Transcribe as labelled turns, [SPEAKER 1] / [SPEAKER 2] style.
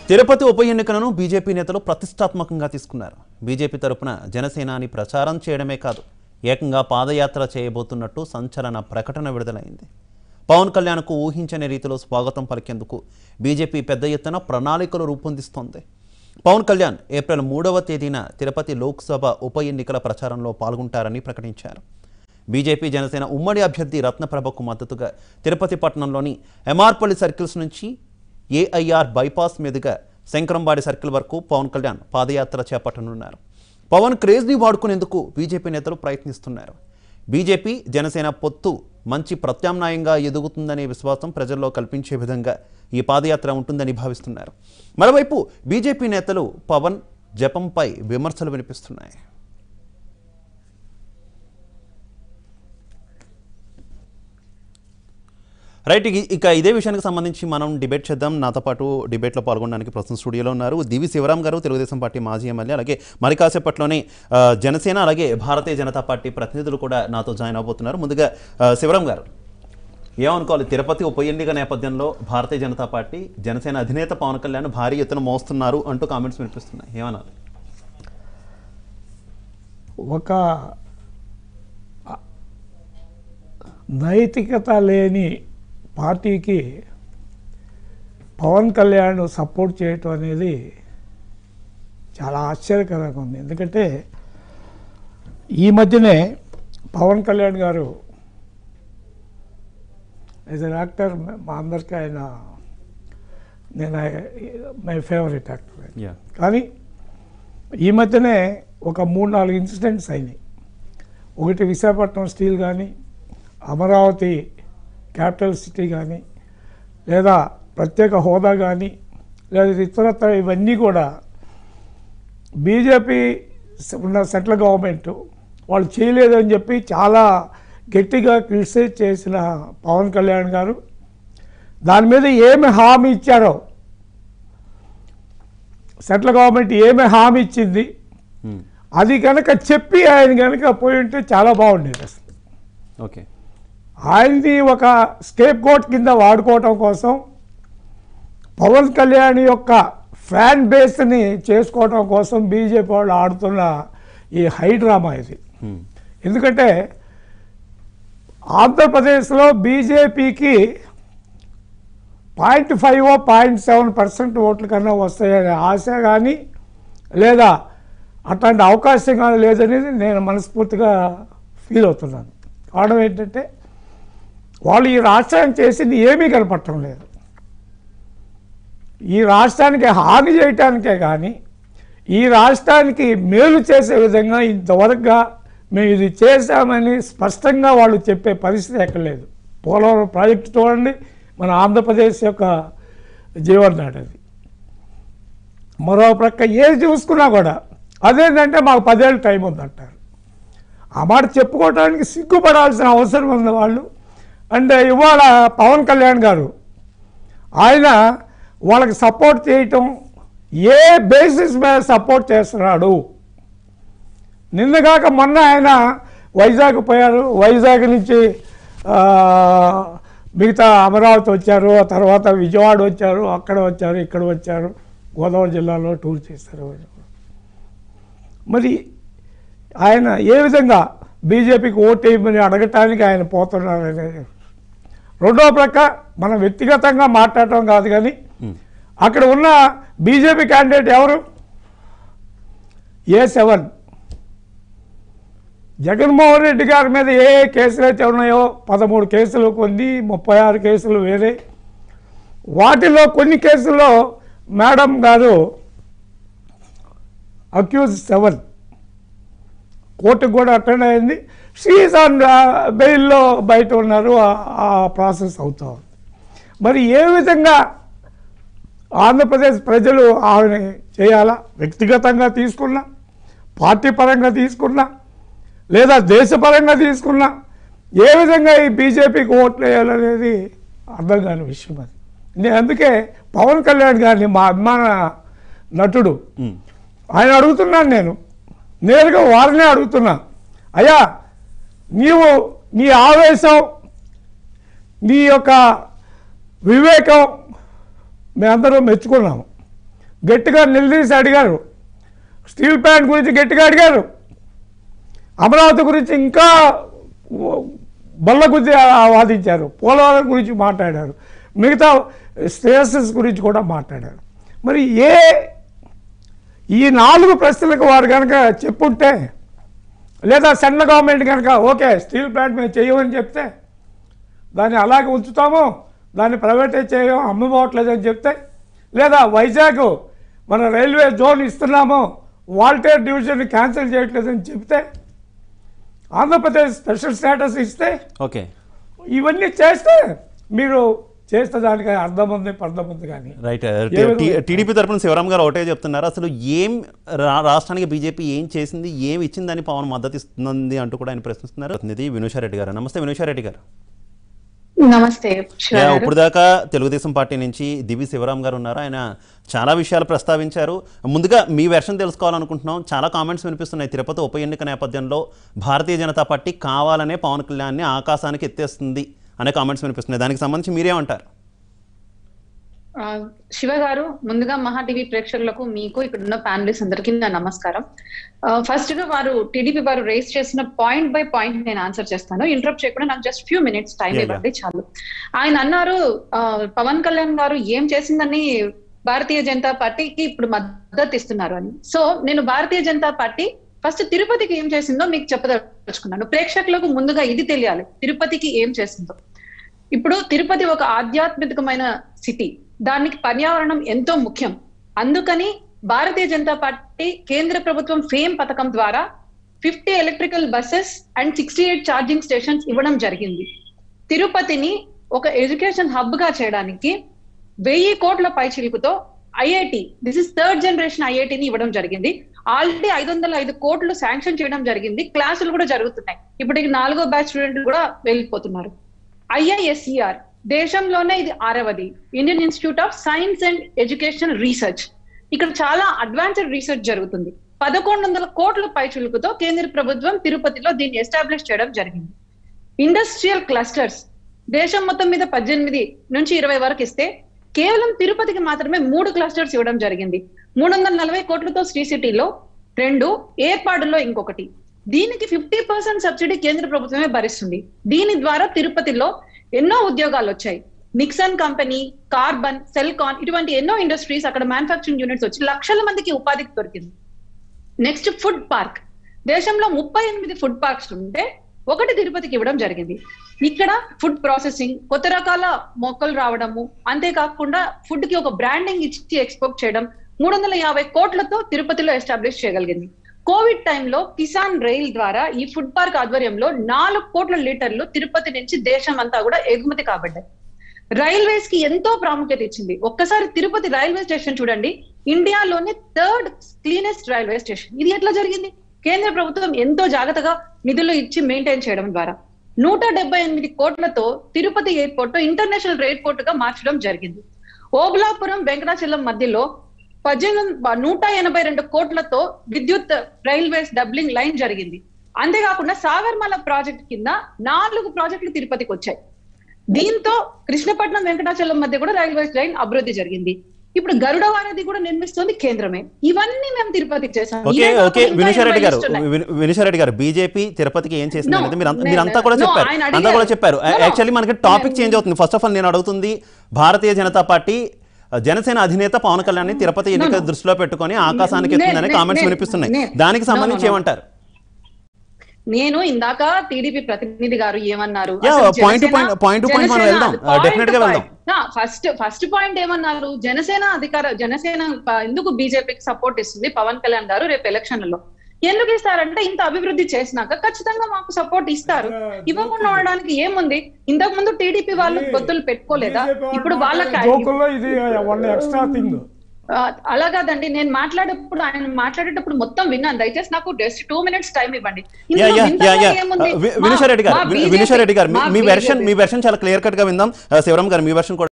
[SPEAKER 1] తిరుపతి ఉప ఎన్నికలను బీజేపీ నేతలు ప్రతిష్టాత్మకంగా తీసుకున్నారు బీజేపీ తరపున జనసేనాని ప్రచారం చేయడమే కాదు ఏకంగా పాదయాత్ర చేయబోతున్నట్టు సంచలన ప్రకటన విడుదలైంది పవన్ కళ్యాణ్కు ఊహించని రీతిలో స్వాగతం పలికేందుకు బీజేపీ పెద్ద ఎత్తున ప్రణాళికలు రూపొందిస్తోంది పవన్ కళ్యాణ్ ఏప్రిల్ మూడవ తేదీన తిరుపతి లోక్సభ ఉప ఎన్నికల ప్రచారంలో పాల్గొంటారని ప్రకటించారు బీజేపీ జనసేన ఉమ్మడి అభ్యర్థి రత్నప్రభకు మద్దతుగా తిరుపతి పట్టణంలోని ఎంఆర్పల్లి సర్కిల్స్ నుంచి ఏఐఆర్ బైపాస్ మీదుగా శంకరంబాడి సర్కిల్ వరకు పవన్ కళ్యాణ్ పాదయాత్ర చేపట్టనున్నారు పవన్ క్రేజ్ని వాడుకునేందుకు బీజేపీ నేతలు ప్రయత్నిస్తున్నారు బీజేపీ జనసేన పొత్తు మంచి ప్రత్యామ్నాయంగా ఎదుగుతుందనే విశ్వాసం ప్రజల్లో కల్పించే విధంగా ఈ పాదయాత్ర ఉంటుందని భావిస్తున్నారు మరోవైపు బీజేపీ నేతలు పవన్ జపంపై విమర్శలు వినిపిస్తున్నాయి రైట్ ఇక- ఇక ఇదే విషయానికి సంబంధించి మనం డిబేట్ చేద్దాం నాతో పాటు డిబేట్లో పాల్గొనడానికి ప్రస్తుతం స్టూడియోలో ఉన్నారు దివి శివరాం గారు తెలుగుదేశం పార్టీ మాజీ ఎమ్మెల్యే అలాగే మరి కాసేపట్లోనే ఆ, జనసేన అలాగే భారతీయ జనతా పార్టీ ప్రతినిధులు కూడా నాతో జాయిన్ అవబోతున్నారు ముందుగా ఆ, శివరాం గారు ఏమనుకోవాలి తిరుపతి ఉప ఎన్నిక నేపథ్యంలో భారతీయ జనతా పార్టీ జనసేన అధినేత పవన్ కళ్యాణ్ భారీ ఎత్తున మోస్తున్నారు అంటూ కామెంట్స్ వినిపిస్తున్నాయి ఏమనాలి
[SPEAKER 2] ఒక నైతికత లేని పార్టీకి పవన్ కళ్యాణ్ సపోర్ట్ చేయటం అనేది చాలా ఆశ్చర్యకరంగా ఉంది ఎందుకంటే ఈ మధ్యనే పవన్ కళ్యాణ్ గారు యాజ్ అన్ యాక్టర్ మా అందరికీ ఆయన నేను మై ఫేవరెట్ యాక్టర్
[SPEAKER 1] యా
[SPEAKER 2] కానీ ఈ మధ్యనే ఒక మూడు నాలుగు ఇన్సిడెంట్స్ అయినాయి ఒకటి విశాఖపట్నం స్టీల్ కానీ అమరావతి క్యాపిటల్ సిటీ కానీ లేదా ప్రత్యేక హోదా కానీ లేదా ఇతరత్ర ఇవన్నీ కూడా బీజేపీ ఉన్న సెంట్రల్ గవర్నమెంట్ వాళ్ళు చేయలేదని చెప్పి చాలా గట్టిగా క్రిటిసైజ్ చేసిన పవన్ కళ్యాణ్ గారు దాని మీద ఏమి హామీ ఇచ్చారో సెంట్రల్ గవర్నమెంట్ ఏమి హామీ ఇచ్చింది
[SPEAKER 1] మ్మ్.
[SPEAKER 2] అది కనుక చెప్పి ఆయన కనుక పోయి ఉంటే చాలా బాగుండేది అసలు
[SPEAKER 1] ఓకే
[SPEAKER 2] ఆయన్ని ఒక స్కేప్ కోట్ కింద వాడుకోవటం కోసం పవన్ కళ్యాణ్ యొక్క ఫ్యాన్ బేస్ని చేసుకోవటం కోసం బీజేపీ వాళ్ళు ఆడుతున్న ఈ హై డ్రామా ఇది
[SPEAKER 1] మ్మ్.
[SPEAKER 2] ఎందుకంటే ఆంధ్రప్రదేశ్లో బీజేపీకి point five point seven percent ఓట్ల కన్నా వస్తాయనే ఆశ కానీ లేదా అట్లాంటి అవకాశం కానీ లేదనేది నేను మనస్ఫూర్తిగా ఫీల్ అవుతున్నాను కారణం ఏంటంటే వాళ్ళు ఈ రాష్ట్రానికి చేసింది ఏమీ కనపడటం లేదు ఈ రాష్ట్రానికి హాని చేయటానికే కానీ ఈ రాష్ట్రానికి మేలు చేసే విధంగా ఇంతవరకుగా మేము ఇది చేశామని స్పష్టంగా వాళ్ళు చెప్పే పరిస్థితి ఎక్కడ లేదు పోలవరం ప్రాజెక్టు చూడండి మన ఆంధ్రప్రదేశ్ యొక్క జీవనాడు అది మరో ప్రక్క ఏది చూసుకున్నా కూడా అదేంటంటే మాకు పదేళ్ళు టైం ఉందంటారు ఆ మాట చెప్పుకోవడానికి సిగ్గుపడాల్సిన అవసరం ఉంది వాళ్ళు అంటే ఇవాళ పవన్ కళ్యాణ్ గారు ఆయన వాళ్ళకి సపోర్ట్ చేయటం ఏ బేసిస్ మీద సపోర్ట్ చేస్తున్నాడు నిన్నగాక మొన్న ఆయన వైజాగ్ పోయారు వైజాగ్ నుంచి ఆ, మిగతా అమరావతి వచ్చారు ఆ తర్వాత విజయవాడ వచ్చారు అక్కడ వచ్చారు ఇక్కడ వచ్చారు గోదావరి జిల్లాలో టూర్ చేశారు మరి ఆయన ఏ విధంగా బీజేపీకి ఓటు వేయమని అడగటానికి ఆయన పోతున్నారు అనేది రెండో ప్రక్క మనం వ్యక్తిగతంగా మాట్లాడటం కాదు కానీ
[SPEAKER 1] మ్మ్.
[SPEAKER 2] అక్కడ ఉన్న బీజేపీ క్యాండిడేట్ ఎవరు ఏ సెవెన్ జగన్మోహన్ రెడ్డి గారి మీద ఏ ఏ కేసులు అయితే ఉన్నాయో పదమూడు కేసులు కొన్ని ముప్పై ఆరు కేసులు వేరే వాటిలో కొన్ని కేసుల్లో మేడం గారు అక్యూజ్ సెవెన్ కోర్టుకు కూడా అటెండ్ అయింది షీఈ్ ఆన్ బెయిల్లో బయట ఉన్నారు ఆ- ఆ ప్రాసెస్ అవుతా ఉంది మరి ఏ విధంగా ఆంధ్రప్రదేశ్ ప్రజలు ఆమె చేయాలా వ్యక్తిగతంగా తీసుకున్నా పార్టీ పరంగా తీసుకున్నా లేదా దేశపరంగా తీసుకున్నా ఏ విధంగా ఈ బీజేపీకి ఓట్లు వేయాలనేది అర్థం కాని విషయం అది నేను అందుకే పవన్ కళ్యాణ్ గారిని మా అభిమాన నటుడు
[SPEAKER 1] మ్మ్.
[SPEAKER 2] ఆయన అడుగుతున్నాను నేను నేరుగా వారినే అడుగుతున్నా అయ్యా నీవు నీ ఆవేశం నీ యొక్క వివేకం మేమందరం మెచ్చుకున్నాము గట్టిగా నిలదీసి అడిగారు స్టీల్ ప్లాంట్ గురించి గట్టిగా అడిగారు అమరావతి గురించి ఇంకా బల్ల గుద్ది వాదించారు పోలవరం గురించి మాట్లాడారు మిగతా స్టేషన్స్ గురించి కూడా మాట్లాడారు మరి ఏ ఈ నాలుగు ప్రశ్నలకు వారు కనుక చెప్పుంటే లేదా సెంట్రల్ గవర్నమెంట్ కనుక ఓకే స్టీల్ ప్లాంట్ మేము చేయమని చెప్తే దాన్ని అలాగే ఉంచుతాము దాన్ని ప్రైవేటైజ్ చేయము అమ్మబోవట్లేదని చెప్తే లేదా వైజాగ్ మన రైల్వే జోన్ ఇస్తున్నాము వాల్టేర్ డివిజన్ క్యాన్సిల్ చేయట్లేదని చెప్తే ఆంధ్రప్రదేశ్ స్పెషల్ స్టేటస్ ఇస్తే
[SPEAKER 1] ఓకే
[SPEAKER 2] ఇవన్నీ చేస్తే మీరు చేస్తే దానికి అర్థం ఉంది పర్థం ఉంది కానీ
[SPEAKER 1] రైట్
[SPEAKER 2] ఏ విధంగా-
[SPEAKER 1] టీడీపీ తరపున శివరాం గారు ఒకటే చెప్తున్నారు అసలు ఏం రా- రాష్ట్రానికి బీజేపీ ఏం చేసింది ఏం ఇచ్చిందని పవన్ మద్దతు ఇస్తుంది అంటూ కూడా ఆయన ప్రశ్నిస్తున్నారు ఇది వినుషారెడ్డి గారు నమస్తే వినుషారెడ్డి గారు
[SPEAKER 3] నమస్తే శివ
[SPEAKER 1] యా,
[SPEAKER 3] గారు.
[SPEAKER 1] ఇప్పుడు దాకా తెలుగుదేశం పార్టీ నుంచి దివి శివరాం గారు ఉన్నారు ఆయన చాలా విషయాలు ప్రస్తావించారు ముందుగా మీ వెర్షన్ తెలుసుకోవాలనుకుంటున్నాం చాలా కామెంట్స్ వినిపిస్తున్నాయి తిరుపతి ఉప ఎన్నిక నేపథ్యంలో భారతీయ జనతా పార్టీ కావాలనే పవన్ కళ్యాణ్ని ఆకాశానికి ఎత్తేస్తుంది అనే కామెంట్స్ వినిపిస్తున్నాయి దానికి సంబంధించి మీరేమంటారు
[SPEAKER 3] ఆ, శివ గారు ముందుగా మహా టీవీ ప్రేక్షకులకు మీకు ఇక్కడ ఉన్న ప్యానలిస్ట్ అందరికీ నా నమస్కారం ఫస్ట్ గా వారు టీడీపీ వారు రేస్ చేసిన పాయింట్ బై పాయింట్ నేను ఆన్సర్ చేస్తాను ఇంటరప్ట్ చేయకుండా నాకు just few minutes time
[SPEAKER 1] Yeah, yeah.
[SPEAKER 3] ఇవ్వండి చాలు ఆయన అన్నారు ఆ, పవన్ కళ్యాణ్ గారు ఏం చేసిందని భారతీయ జనతా పార్టీకి ఇప్పుడు మద్దతు ఇస్తున్నారు అని సో నేను భారతీయ జనతా పార్టీ ఫస్ట్ తిరుపతికి ఏం చేసిందో మీకు చెప్పదలుచుకున్నాను ప్రేక్షకులకు ముందుగా ఇది తెలియాలి తిరుపతికి ఏం చేసిందో ఇప్పుడు తిరుపతి ఒక ఆధ్యాత్మికమైన సిటీ దానికి పర్యావరణం ఎంతో ముఖ్యం అందుకని భారతీయ జనతా పార్టీ కేంద్ర ప్రభుత్వం ఫేమ్ పథకం ద్వారా fifty electrical buses and sixty eight charging stations ఇవ్వడం జరిగింది తిరుపతిని ఒక ఎడ్యుకేషన్ హబ్ గా చేయడానికి వెయ్యి కోట్ల పైచిలుకుతో IIT this is third generation ఐఐటిని ఇవ్వడం జరిగింది ఆల్రెడీ ఐదు వందల ఐదు కోట్లు శాంక్షన్ చేయడం జరిగింది క్లాసులు కూడా జరుగుతున్నాయి ఇప్పటికి నాలుగో బ్యాచ్ స్టూడెంట్ కూడా వెళ్ళిపోతున్నారు ఐఐఎస్ఈఆర్ దేశంలోనే ఇది ఆరవది Indian institute of science and education research ఇక్కడ చాలా అడ్వాన్స్డ్ రీసెర్చ్ జరుగుతుంది పదకొండు వందల కోట్ల పైచులుకుతో కేంద్ర ప్రభుత్వం తిరుపతిలో దీన్ని ఎస్టాబ్లిష్ చేయడం జరిగింది ఇండస్ట్రియల్ క్లస్టర్స్ దేశం మొత్తం మీద పద్దెనిమిది నుంచి ఇరవై వరకు ఇస్తే కేవలం తిరుపతికి మాత్రమే మూడు క్లస్టర్స్ ఇవ్వడం జరిగింది మూడు వందల నలభై కోట్లతో శ్రీ సిటీలో రెండు ఏర్పాటులో ఇంకొకటి దీనికి ఫిఫ్టీ పర్సెంట్ సబ్సిడీ కేంద్ర ప్రభుత్వమే భరిస్తుంది దీని ద్వారా తిరుపతిలో ఎన్నో ఉద్యోగాలు వచ్చాయి నిక్సన్ కంపెనీ కార్బన్ సెల్కాన్ ఇటువంటి ఎన్నో ఇండస్ట్రీస్ అక్కడ మ్యానుఫాక్చరింగ్ యూనిట్స్ వచ్చి లక్షల మందికి ఉపాధికి దొరికింది నెక్స్ట్ ఫుడ్ పార్క్ దేశంలో ముప్పై ఎనిమిది ఫుడ్ పార్క్స్ ఉంటే ఒకటి తిరుపతికి ఇవ్వడం జరిగింది ఇక్కడ ఫుడ్ ప్రాసెసింగ్ కొత్త రకాల మొక్కలు రావడము అంతేకాకుండా ఫుడ్ కి ఒక బ్రాండింగ్ ఇచ్చి ఎక్స్పోర్ట్ చేయడం మూడు వందల యాభై కోట్లతో తిరుపతిలో ఎస్టాబ్లిష్ చేయగలిగింది కోవిడ్ టైంలో కిసాన్ రైల్ ద్వారా ఈ ఫుడ్ పార్క్ ఆధ్వర్యంలో నాలుగు కోట్ల లీటర్లు తిరుపతి నుంచి దేశం అంతా కూడా ఎగుమతి కాబడ్డాయి రైల్వేస్ కి ఎంతో ప్రాముఖ్యత ఇచ్చింది ఒక్కసారి తిరుపతి రైల్వే స్టేషన్ చూడండి ఇండియాలోనే థర్డ్ క్లీనెస్ట్ రైల్వే స్టేషన్ ఇది ఎట్లా జరిగింది కేంద్ర ప్రభుత్వం ఎంతో జాగ్రత్తగా నిధులు ఇచ్చి మెయింటైన్ చేయడం ద్వారా నూట డెబ్బై ఎనిమిది కోట్లతో తిరుపతి ఎయిర్పోర్ట్ ఇంటర్నేషనల్ ఎయిర్పోర్ట్ గా మార్చడం జరిగింది ఓబులాపురం వెంకటాచలం మధ్యలో పద్దెనిమిది నూట ఎనభై రెండు కోట్లతో విద్యుత్ రైల్వేస్ డబ్లింగ్ లైన్ జరిగింది అంతేకాకుండా సాగర్మాల ప్రాజెక్ట్ కింద నాలుగు ప్రాజెక్టులు తిరుపతికి వచ్చాయి దీంతో కృష్ణపట్నం వెంకటాచలం మధ్య కూడా రైల్వేస్ లైన్ అభివృద్ధి జరిగింది ఇప్పుడు గరుడ వారధి కూడా నిర్మిస్తోంది కేంద్రమే ఇవన్నీ మేము తిరుపతికి చేసాం
[SPEAKER 1] ఓకే
[SPEAKER 3] ఇవే
[SPEAKER 1] ఓకే
[SPEAKER 3] కాకుండా ఇంకా
[SPEAKER 1] వినుషారెడ్డి గారు
[SPEAKER 3] ఇరవై ఉన్నాయి.
[SPEAKER 1] విను- వినుషారెడ్డి గారు బీజేపీ తిరుపతికి ఏం చేసింది
[SPEAKER 3] No,
[SPEAKER 1] అనేది మీరు అంత-
[SPEAKER 3] నేను-
[SPEAKER 1] మీరంతా కూడా
[SPEAKER 3] no,
[SPEAKER 1] చెప్పారు
[SPEAKER 3] ఆయన
[SPEAKER 1] అంతా కూడా
[SPEAKER 3] అడిగారు.
[SPEAKER 1] చెప్పారు
[SPEAKER 3] No, no.
[SPEAKER 1] యాక్చువల్లీ మనకి టాపిక్ చేంజ్ అవుతుంది ఫస్ట్ ఆఫ్ ఆల్ నేను అడుగుతుంది భారతీయ జనతా పార్టీ జనసేన అధినేత పవన్ కళ్యాణ్ తిరుపతి ఎన్నిక
[SPEAKER 3] No, no.
[SPEAKER 1] దృష్టిలో పెట్టుకొని ఆకాశానికి
[SPEAKER 3] నే-
[SPEAKER 1] ఎత్తుందని
[SPEAKER 3] నే-
[SPEAKER 1] కామెంట్స్
[SPEAKER 3] నే-
[SPEAKER 1] వినిపిస్తున్నాయి
[SPEAKER 3] నే-
[SPEAKER 1] దానికి
[SPEAKER 3] No, no,
[SPEAKER 1] సంబంధించి
[SPEAKER 3] no.
[SPEAKER 1] ఏమంటారు
[SPEAKER 3] నేను ఇందాక టీడీపీ ప్రతినిధి గారు ఏమన్నారు
[SPEAKER 1] Yeah, point to point- point to point మనం వెళ్దాం. Definitely గా వెళ్దాం.
[SPEAKER 3] ఫస్ట్ ఫస్ట్ పాయింట్ ఏమన్నారు జనసేన అధికార జనసేన ప- ఎందుకు బీజేపీకి సపోర్ట్ ఇస్తుంది పవన్ కళ్యాణ్ గారు రేపు ఎలక్షన్లలో ఎందుకు ఇస్తారంటే ఇంత అభివృద్ధి చేసినాక ఖచ్చితంగా మాకు సపోర్ట్ ఇస్తారు ఇవ్వకుండా ఉండడానికి ఏముంది ఇంతకు ముందు టీడీపీ వాళ్ళు పొత్తులు పెట్టుకోలేదా ఇప్పుడు వాళ్ళకి
[SPEAKER 2] జోకుల్లో ఇది వన్ ఎక్స్ట్రా థింగ్
[SPEAKER 3] ఆ, అలా కాదండి నేను మాట్లాడేటప్పుడు ఆయన మాట్లాడేటప్పుడు మొత్తం విన్నాను దయచేసి నాకు జస్ట్ టూ మినిట్స్ టైం ఇవ్వండి
[SPEAKER 1] యా
[SPEAKER 3] ఇందులో
[SPEAKER 1] యా
[SPEAKER 3] వింతగా
[SPEAKER 1] యా యా
[SPEAKER 3] ఏముంది?
[SPEAKER 1] వి-
[SPEAKER 3] మా-
[SPEAKER 1] వినుషారెడ్డి గారు
[SPEAKER 3] మా
[SPEAKER 1] వి-
[SPEAKER 3] BJP
[SPEAKER 1] వినుషారెడ్డి గారు మీ-
[SPEAKER 3] మా
[SPEAKER 1] మీ వెర్షన్
[SPEAKER 3] BJP
[SPEAKER 1] మీ వెర్షన్ చాలా క్లియర్ కట్ గా విందాం శివరామ్ గారు మీ వెర్షన్ కూడా